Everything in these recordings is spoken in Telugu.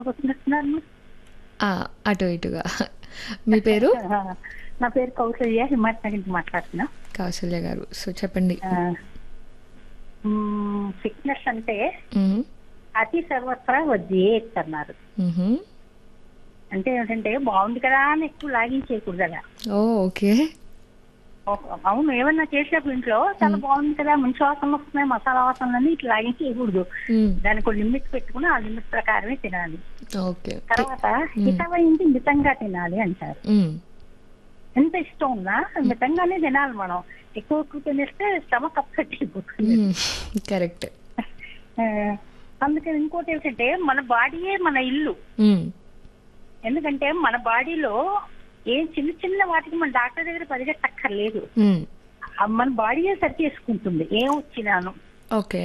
వస్తున్నట్టున్నారు ఆ, అటు ఇటుగా మీ పేరు నా పేరు కౌసల్య హిమాయత్ నుంచి మాట్లాడుతున్నా కౌశల్య గారు సో చెప్పండి ఫిట్నెస్ అంటే మ్మ్. అతి సర్వత్రా వద్దేత్ అన్నారు మ్మ్హమ్. అంటే ఏంటంటే బాగుంది కదా అని ఎక్కువ లాగించేయకూడదు అలా ఓ ఓకే ఒక- అవును ఏమన్నా చేసేటప్పుడు ఇంట్లో చాలా బాగుంది కదా మంచి వాసనలు వస్తున్నాయి మసాలా వాసనలు ఇట్లా లాగించేయకూడదు మ్మ్. దానికి ఒక లిమిట్ పెట్టుకుని ఆ లిమిట్ ప్రకారమే తినాలి ఓకే ఓకే తర్వాత హితమైంది మితంగా తినాలి అంటారు మ్మ్. ఎంత ఇష్టం ఉన్నా మితంగానే తినాలి మనం ఎక్కువ ఎక్కువ తినేస్తే స్టమక్ అప్సెట్ అయిపోతుంది మ్మ్. కరెక్ట్ ఆ, అందుకని ఇంకోటి ఏంటంటే మన బాడీయే మన ఇల్లు మ్మ్. ఎందుకంటే మన బాడీలో ఏం చిన్న చిన్న వాటికి మన డాక్టర్ దగ్గర పరిగెట్టక్కర్లేదు మ్మ్. ఆ మన బాడీయే సరి చేసుకుంటుంది ఏం వచ్చినాను ఓకే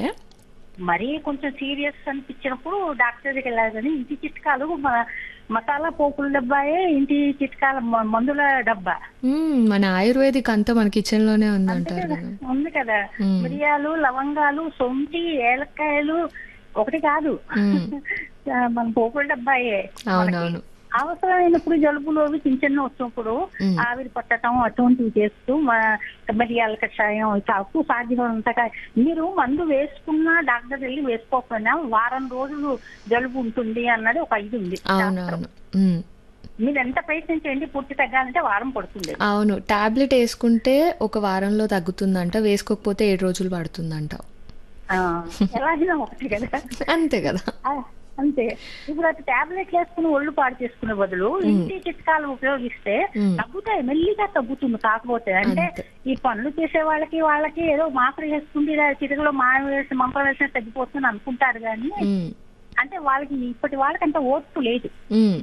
మరీ కొంచెం సీరియస్ అనిపించినప్పుడు డాక్టర్ దగ్గరికి వెళ్ళాలి కానీ ఇంటి చిట్కాలు మన మసాలా పోపుల డబ్బాయే ఇంటి చిట్కాల మ- మందుల డబ్బా మ్మ్. మన ఆయుర్వేదిక్ అంతా మన కిచెన్ లోనే అంతే ఉందంటారు కదా కదా ఉంది కదా మ్మ్. మిరియాలు లవంగాలు సొంటి ఏలక్కాయలు ఒకటి కాదు మ్మ్. ఆ, మన పోపుల డబ్బాయే అవునవును అవసరమైనప్పుడు జలుబులు అవి చిన్న చిన్న వచ్చినప్పుడు మ్మ్. ఆవిరి పట్టడం అటువంటివి చేస్తూ మా- మిరియాల కషాయం తక్కువ సాధ్యమైనంతగా మీరు మందు వేసుకున్నా డాక్టర్ వెళ్ళి వేసుకోకపోయినా వారం రోజులు జలుబు ఉంటుంది అన్నది ఒక ఇది ఉంది శాస్త్రం. అవునవును మ్మ్. మీరు ఎంత ప్రయత్నం చేయండి పూర్తి తగ్గాలంటే వారం పడుతుంది అవును టాబ్లెట్ వేసుకుంటే ఒక వారంలో తగ్గుతుందంట వేసుకోకపోతే ఏడు రోజులు పడుతుందంట ఆ, ఎలా అయినా ఒకటి కదా అంతే కదా ఆ, అంతే ఇప్పుడు అది టాబ్లెట్ వేసుకుని ఒళ్ళు పాడు చేసుకునే బదులు ఇంటి చిట్కాలు ఉపయోగిస్తే మ్మ్. తగ్గుతాయి మెల్లిగా తగ్గుతుంది కాకపోతే అంటే అంతే. ఈ పనులు చేసే వాళ్ళకి వాళ్ళకి ఏదో మాత్ర వేసుకుంటే ఇలా చిరుగలో మాయం వేసి మంప వేసిన తగ్గిపోతుంది అనుకుంటారు కానీ మ్మ్. అంటే వాళ్ళకి ఇప్పటి వాళ్ళకి అంత ఓర్పు లేదు మ్మ్.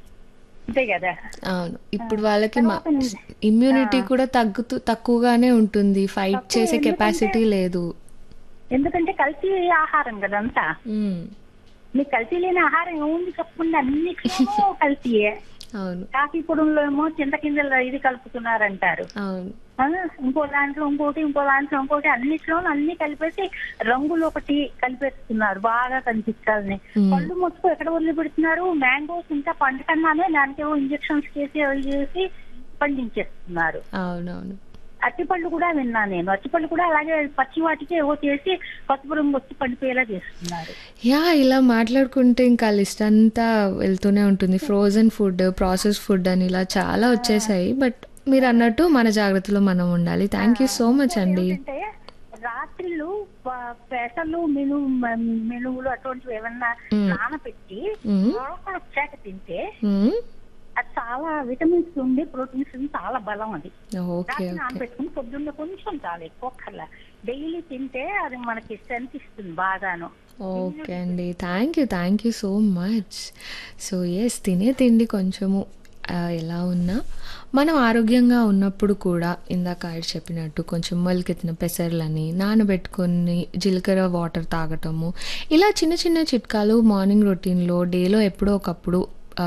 అంతే కదా అవును ఇప్పుడు వాళ్ళకి తర్వాత ని- ఇమ్యూనిటీ కూడా తగ్గుతూ తక్కువగానే ఉంటుంది ఫైట్ తక్కువ చేసే ఎందుకంటే- కెపాసిటీ లేదు ఎందుకంటే కల్తీ ఆహారం కదా అంతా మ్మ్. మీకు కల్తీ లేని ఆహారం ఏముంది చెప్పకుండా అన్నిట్లోనూ కల్తీయే అవును కాఫీ పొడుల్లో ఏమో చింతకింజల ఇది కలుపుతున్నారంటారు అవును ఆ, ఇంకో దాంట్లో ఇంకోటి ఇంకో దాంట్లో ఇంకోటి అన్నిట్లో అన్ని కలిపేసి రంగులు ఒకటి కలిపేస్తున్నారు బాగా కనిపించాలని మ్మ్. పళ్ళు మొత్తం ఎక్కడ వదిలిపెడుతున్నారు మ్యాంగోస్ ఇంకా పండకన్నానే దానికేమో ఇంజెక్షన్స్ చేసి అవి చేసి పండించేస్తున్నారు అవునవును అరటిపళ్ళు కూడా విన్నా నేను అరటిపళ్ళు కూడా అలాగే పచ్చి వాటికి ఏవో చేసి పసుపు రంగు వచ్చి పండిపోయేలా చేస్తున్నారు యా ఇలా మాట్లాడుకుంటే ఇంకా లిస్ట్ అంతా వెళ్తూనే ఉంటుంది ఫ్రోజన్ ఫుడ్ ప్రాసెస్ ఫుడ్ అని ఇలా చాలా వచ్చేసాయి బట్ మీరు అన్నట్టు మన జాగ్రత్తలో మనం ఉండాలి థ్యాంక్ యూ సో మచ్ అండి ఏంటంటే రాత్రిళ్ళు ప- పెసలు మిను మెనువులు అటువంటివి ఏమన్నా మ్మ్. నానబెట్టి మ్మ్. మొలకలు వచ్చాక తింటే మ్మ్. అది చాలా విటమిన్స్ ఉంది ప్రోటీన్స్ ఉంది చాలా బలం అది ఓకే రాత్రి ఓకే నానబెట్టుకుని పొద్దున్న కొంచెం చాలా ఎక్కువ కల్లా డైలీ తింటే అది మనకి స్ట్రెంత్ ఇస్తుంది బాగాను ఓకే అండి thank you thank you so much so ఎస్ తినే తిండి కొంచెము ఆ, ఎలా ఉన్నా మనం ఆరోగ్యంగా ఉన్నప్పుడు కూడా ఇందాక ఆయన చెప్పినట్టు కొంచెం మొలకెత్తిన పెసర్లని నానబెట్టుకొని జీలకర్ర వాటర్ తాగటము ఇలా చిన్న చిన్న చిట్కాలు మార్నింగ్ రొటీన్లో డేలో ఎప్పుడో ఒకప్పుడు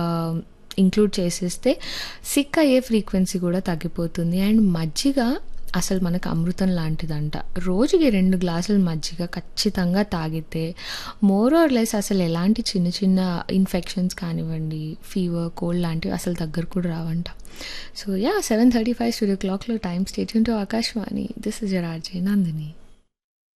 ఇంక్లూడ్ చేసేస్తే సిక్ అయ్యే ఫ్రీక్వెన్సీ కూడా తగ్గిపోతుంది అండ్ మజ్జిగ అసలు మనకు అమృతం లాంటిదంట రోజుకి రెండు గ్లాసులు మజ్జిగ ఖచ్చితంగా తాగితే మోర్ ఆర్ లెస్ అసలు ఎలాంటి చిన్న చిన్న ఇన్ఫెక్షన్స్ కానివ్వండి ఫీవర్ కోల్డ్ లాంటివి అసలు దగ్గర కూడా రావంట so yeah seven thirty five studio క్లాక్లో time state to Akashvani this is your RJ Nandini